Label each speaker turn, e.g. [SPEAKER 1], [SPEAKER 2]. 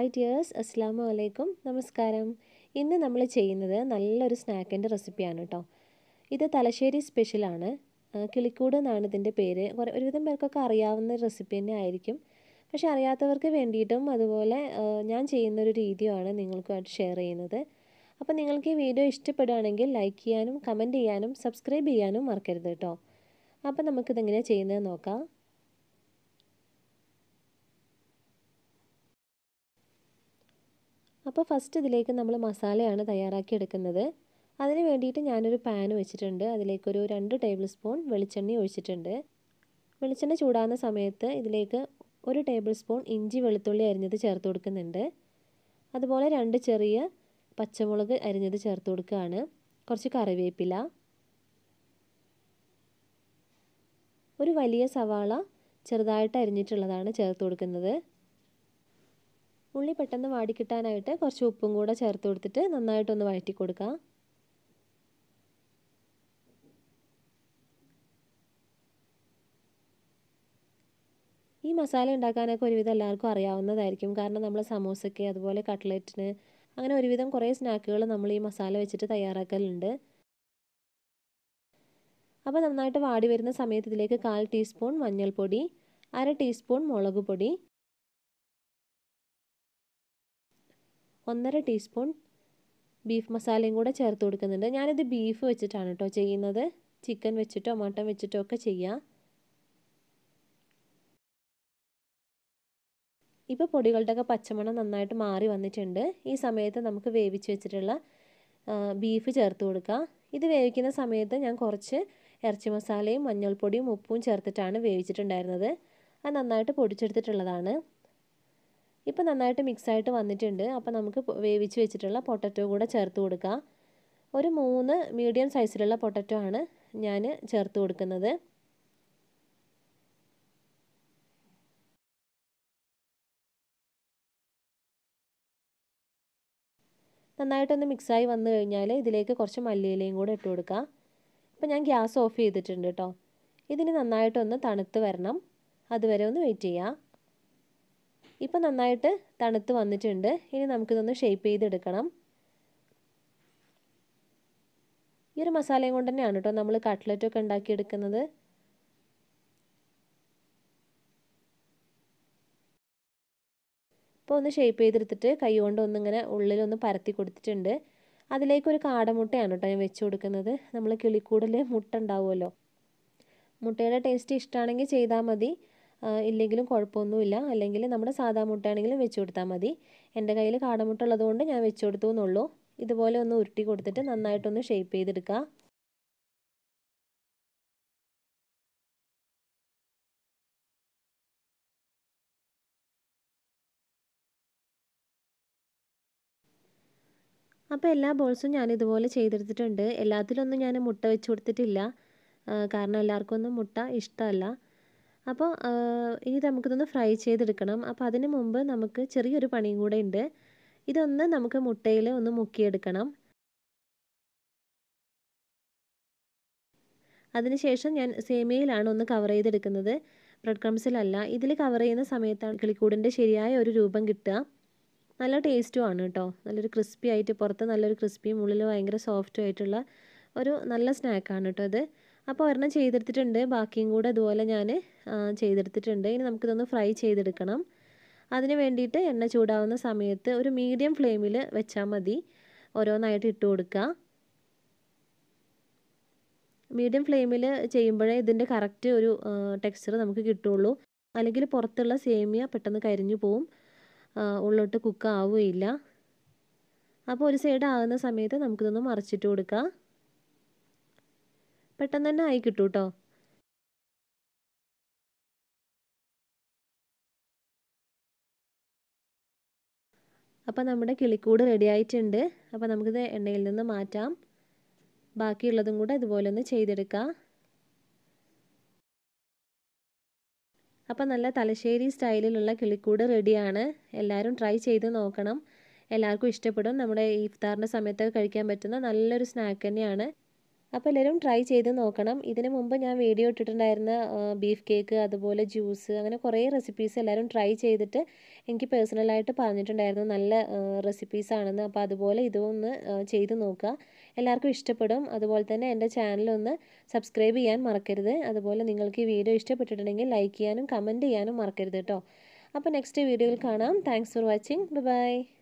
[SPEAKER 1] hi dears അസ്സാം വലൈക്കും നമസ്കാരം ഇന്ന് നമ്മൾ ചെയ്യുന്നത് നല്ലൊരു സ്നാക്കിൻ്റെ റെസിപ്പിയാണ് കേട്ടോ ഇത് തലശ്ശേരി സ്പെഷ്യലാണ് ആ, കിളിക്കൂട് എന്നാണ് ഇതിൻ്റെ പേര് കുറേ ഒരുവിധം പേർക്കൊക്കെ അറിയാവുന്ന റെസിപ്പി തന്നെ ആയിരിക്കും പക്ഷേ അറിയാത്തവർക്ക് വേണ്ടിയിട്ടും അതുപോലെ ആ, ഞാൻ ചെയ്യുന്നൊരു രീതിയുമാണ് നിങ്ങൾക്കുമായിട്ട് ഷെയർ ചെയ്യുന്നത് അപ്പോൾ നിങ്ങൾക്ക് ഈ വീഡിയോ ഇഷ്ടപ്പെടുകയാണെങ്കിൽ ലൈക്ക് ചെയ്യാനും കമൻറ്റ് ചെയ്യാനും സബ്സ്ക്രൈബ് ചെയ്യാനും മറക്കരുത് കേട്ടോ അപ്പോൾ നമുക്കിതെങ്ങനെയാണ് ചെയ്യുന്നത് നോക്കാം അപ്പോൾ ഫസ്റ്റ് ഇതിലേക്ക് നമ്മൾ മസാലയാണ് തയ്യാറാക്കി എടുക്കുന്നത് അതിന് വേണ്ടിയിട്ട് ഞാനൊരു പാൻ വെച്ചിട്ടുണ്ട് അതിലേക്കൊരു രണ്ട് ടേബിൾ സ്പൂൺ വെളിച്ചെണ്ണ ഒഴിച്ചിട്ടുണ്ട് വെളിച്ചെണ്ണ ചൂടാകുന്ന സമയത്ത് ഇതിലേക്ക് ഒരു ടേബിൾ സ്പൂൺ ഇഞ്ചി വെളുത്തുള്ളി അരിഞ്ഞത് ചേർത്ത് കൊടുക്കുന്നുണ്ട് അതുപോലെ രണ്ട് ചെറിയ പച്ചമുളക് അരിഞ്ഞത് ചേർത്ത് കൊടുക്കുകയാണ് കുറച്ച് കറിവേപ്പില ഒരു വലിയ സവാള ചെറുതായിട്ട് അരിഞ്ഞിട്ടുള്ളതാണ് ചേർത്ത് കൊടുക്കുന്നത് ഉള്ളി പെട്ടെന്ന് വാടിക്കിട്ടാനായിട്ട് കുറച്ച് ഉപ്പും കൂടെ ചേർത്ത് കൊടുത്തിട്ട് നന്നായിട്ടൊന്ന് വഴറ്റി കൊടുക്കാം ഈ മസാല ഉണ്ടാക്കാനൊക്കെ ഒരുവിധം എല്ലാവർക്കും അറിയാവുന്നതായിരിക്കും കാരണം നമ്മൾ സമൂസയ്ക്ക് അതുപോലെ കട്ട്ലറ്റിന് അങ്ങനെ ഒരുവിധം കുറേ സ്നാക്കുകൾ നമ്മൾ ഈ മസാല വെച്ചിട്ട് തയ്യാറാക്കലുണ്ട് അപ്പോൾ നന്നായിട്ട് വാടി വരുന്ന സമയത്ത് ഇതിലേക്ക് കാൽ ടീസ്പൂൺ മഞ്ഞൾപ്പൊടി അര ടീസ്പൂൺ മുളക് പൊടി ഒന്നര ടീസ്പൂൺ ബീഫ് മസാലയും കൂടെ ചേർത്ത് കൊടുക്കുന്നുണ്ട് ഞാനിത് ബീഫ് വെച്ചിട്ടാണ് കേട്ടോ ചെയ്യുന്നത് ചിക്കൻ വെച്ചിട്ടോ മട്ടൻ വെച്ചിട്ടോ ഒക്കെ ചെയ്യാം ഇപ്പോൾ പൊടികളുടെയൊക്കെ പച്ചമണം നന്നായിട്ട് മാറി വന്നിട്ടുണ്ട് ഈ സമയത്ത് നമുക്ക് വേവിച്ച് വെച്ചിട്ടുള്ള ബീഫ് ചേർത്ത് കൊടുക്കാം ഇത് വേവിക്കുന്ന സമയത്ത് ഞാൻ കുറച്ച് ഇറച്ചി മസാലയും മഞ്ഞൾപ്പൊടിയും ഉപ്പും ചേർത്തിട്ടാണ് വേവിച്ചിട്ടുണ്ടായിരുന്നത് അത് നന്നായിട്ട് പൊടിച്ചെടുത്തിട്ടുള്ളതാണ് ഇപ്പോൾ നന്നായിട്ട് മിക്സായിട്ട് വന്നിട്ടുണ്ട് അപ്പോൾ നമുക്ക് വേവിച്ച് വെച്ചിട്ടുള്ള പൊട്ടറ്റോ കൂടെ ചേർത്ത് കൊടുക്കാം ഒരു മൂന്ന് മീഡിയം സൈസിലുള്ള പൊട്ടറ്റോ ആണ് ഞാൻ ചേർത്ത് കൊടുക്കുന്നത് നന്നായിട്ടൊന്ന് മിക്സായി വന്നു കഴിഞ്ഞാൽ ഇതിലേക്ക് കുറച്ച് മല്ലിയിലയും കൂടെ ഇട്ട് കൊടുക്കുക ഇപ്പോൾ ഞാൻ ഗ്യാസ് ഓഫ് ചെയ്തിട്ടുണ്ട് കേട്ടോ ഇതിന് നന്നായിട്ടൊന്ന് തണുത്ത് വരണം അതുവരെ ഒന്ന് വെയിറ്റ് ചെയ്യാം ഇപ്പോൾ നന്നായിട്ട് തണുത്ത് വന്നിട്ടുണ്ട് ഇനി നമുക്കിതൊന്ന് ഷേപ്പ് ചെയ്തെടുക്കണം ഈ ഒരു മസാലയും കൊണ്ട് തന്നെയാണ് കേട്ടോ നമ്മൾ കട്ട്ലറ്റൊക്കെ ഉണ്ടാക്കിയെടുക്കുന്നത് ഇപ്പോൾ ഒന്ന് ഷേപ്പ് ചെയ്തെടുത്തിട്ട് കൈ കൊണ്ട് ഒന്നിങ്ങനെ ഉള്ളിലൊന്ന് പരത്തി കൊടുത്തിട്ടുണ്ട് അതിലേക്കൊരു കാടമുട്ടയാണ് കേട്ടോ ഞാൻ വെച്ച് കൊടുക്കുന്നത് നമ്മൾ കിളിക്കൂടൽ മുട്ട ഉണ്ടാവുമല്ലോ മുട്ടയുടെ ടേസ്റ്റ് ഇഷ്ടമാണെങ്കിൽ ചെയ്താൽ മതി ഇല്ലെങ്കിലും കുഴപ്പമൊന്നുമില്ല അല്ലെങ്കിൽ നമ്മുടെ സാധാ മുട്ടയാണെങ്കിലും വെച്ച് കൊടുത്താൽ മതി എൻ്റെ കയ്യിൽ കാടമുട്ട ഉള്ളതുകൊണ്ട് ഞാൻ വെച്ച് കൊടുത്തു എന്നുള്ളൂ ഇതുപോലെ ഒന്ന് ഉരുട്ടി കൊടുത്തിട്ട് നന്നായിട്ടൊന്ന് ഷേപ്പ് ചെയ്തെടുക്കുക അപ്പോൾ എല്ലാ ബോൾസും ഞാൻ ഇതുപോലെ ചെയ്തെടുത്തിട്ടുണ്ട് എല്ലാത്തിലൊന്നും ഞാൻ മുട്ട വെച്ച് കൊടുത്തിട്ടില്ല കാരണം എല്ലാവർക്കും ഒന്നും മുട്ട ഇഷ്ടമല്ല അപ്പോൾ ഇനി നമുക്കിതൊന്ന് ഫ്രൈ ചെയ്തെടുക്കണം അപ്പോൾ അതിന് മുമ്പ് നമുക്ക് ചെറിയൊരു പണിയും കൂടെ ഉണ്ട് ഇതൊന്ന് നമുക്ക് മുട്ടയിൽ ഒന്ന് മുക്കിയെടുക്കണം അതിനുശേഷം ഞാൻ സേമിയയിലാണ് ഒന്ന് കവർ ചെയ്തെടുക്കുന്നത് ബ്രെഡ് ക്രംസിലല്ല ഇതിൽ കവർ ചെയ്യുന്ന സമയത്താണ് കിളിക്കൂടിൻ്റെ ശരിയായ ഒരു രൂപം കിട്ടുക നല്ല ടേസ്റ്റും ആണ് കേട്ടോ നല്ലൊരു ക്രിസ്പി ആയിട്ട് പുറത്ത് നല്ലൊരു ക്രിസ്പിയും ഉള്ളിൽ ഭയങ്കര സോഫ്റ്റും ആയിട്ടുള്ള ഒരു നല്ല സ്നാക്കാണ് കേട്ടോ ഇത് അപ്പോൾ ഒരെണ്ണം ചെയ്തെടുത്തിട്ടുണ്ട് ബാക്കിയും കൂടെ ഇതുപോലെ ഞാൻ ചെയ്തെടുത്തിട്ടുണ്ട് ഇനി നമുക്കിതൊന്ന് ഫ്രൈ ചെയ്തെടുക്കണം അതിന് വേണ്ടിയിട്ട് എണ്ണ ചൂടാവുന്ന സമയത്ത് ഒരു മീഡിയം ഫ്ലെയിമിൽ വെച്ചാൽ മതി ഓരോന്നായിട്ട് ഇട്ട് കൊടുക്കുക മീഡിയം ഫ്ലെയിമിൽ ചെയ്യുമ്പോഴേ ഇതിൻ്റെ കറക്റ്റ് ഒരു ടെക്സ്ചർ നമുക്ക് കിട്ടുള്ളൂ അല്ലെങ്കിൽ പുറത്തുള്ള സേമിയ പെട്ടെന്ന് കരിഞ്ഞു പോവും ഉള്ളോട്ട് കുക്ക് ആവുകയില്ല അപ്പോൾ ഒരു സൈഡ് ആകുന്ന സമയത്ത് നമുക്കിതൊന്ന് മറിച്ചിട്ട് കൊടുക്കുക പെട്ടെന്ന് തന്നെ ആയി കിട്ടും കേട്ടോ അപ്പോൾ നമ്മുടെ കിളിക്കൂട് റെഡി ആയിട്ടുണ്ട് അപ്പോൾ നമുക്കിത് എണ്ണയിൽ നിന്ന് മാറ്റാം ബാക്കിയുള്ളതും കൂടെ ഇതുപോലെ ഒന്ന് ചെയ്തെടുക്കാം അപ്പോൾ നല്ല തലശ്ശേരി സ്റ്റൈലിലുള്ള കിളിക്കൂട് റെഡിയാണ് എല്ലാവരും ട്രൈ ചെയ്ത് നോക്കണം എല്ലാവർക്കും ഇഷ്ടപ്പെടും നമ്മുടെ ഇഫ്താറിൻ്റെ സമയത്തൊക്കെ കഴിക്കാൻ പറ്റുന്ന നല്ലൊരു സ്നാക്ക് തന്നെയാണ് അപ്പോൾ എല്ലാവരും ട്രൈ ചെയ്ത് നോക്കണം ഇതിന് മുമ്പ് ഞാൻ വീഡിയോ ഇട്ടിട്ടുണ്ടായിരുന്ന ബീഫ് കേക്ക് അതുപോലെ ജ്യൂസ് അങ്ങനെ കുറേ റെസിപ്പീസ് എല്ലാവരും ട്രൈ ചെയ്തിട്ട് എനിക്ക് പേഴ്സണലായിട്ട് പറഞ്ഞിട്ടുണ്ടായിരുന്നു നല്ല റെസിപ്പീസ് ആണെന്ന് അപ്പോൾ അതുപോലെ ഇതൊന്ന് ചെയ്ത് നോക്കുക എല്ലാവർക്കും ഇഷ്ടപ്പെടും അതുപോലെ തന്നെ എൻ്റെ ചാനലൊന്ന് സബ്സ്ക്രൈബ് ചെയ്യാൻ മറക്കരുത് അതുപോലെ നിങ്ങൾക്ക് ഈ വീഡിയോ ഇഷ്ടപ്പെട്ടിട്ടുണ്ടെങ്കിൽ ലൈക്ക് ചെയ്യാനും കമൻറ്റ് ചെയ്യാനും മറക്കരുത് കേട്ടോ അപ്പോൾ നെക്സ്റ്റ് വീഡിയോയിൽ കാണാം താങ്ക്സ് ഫോർ വാച്ചിങ് ബൈ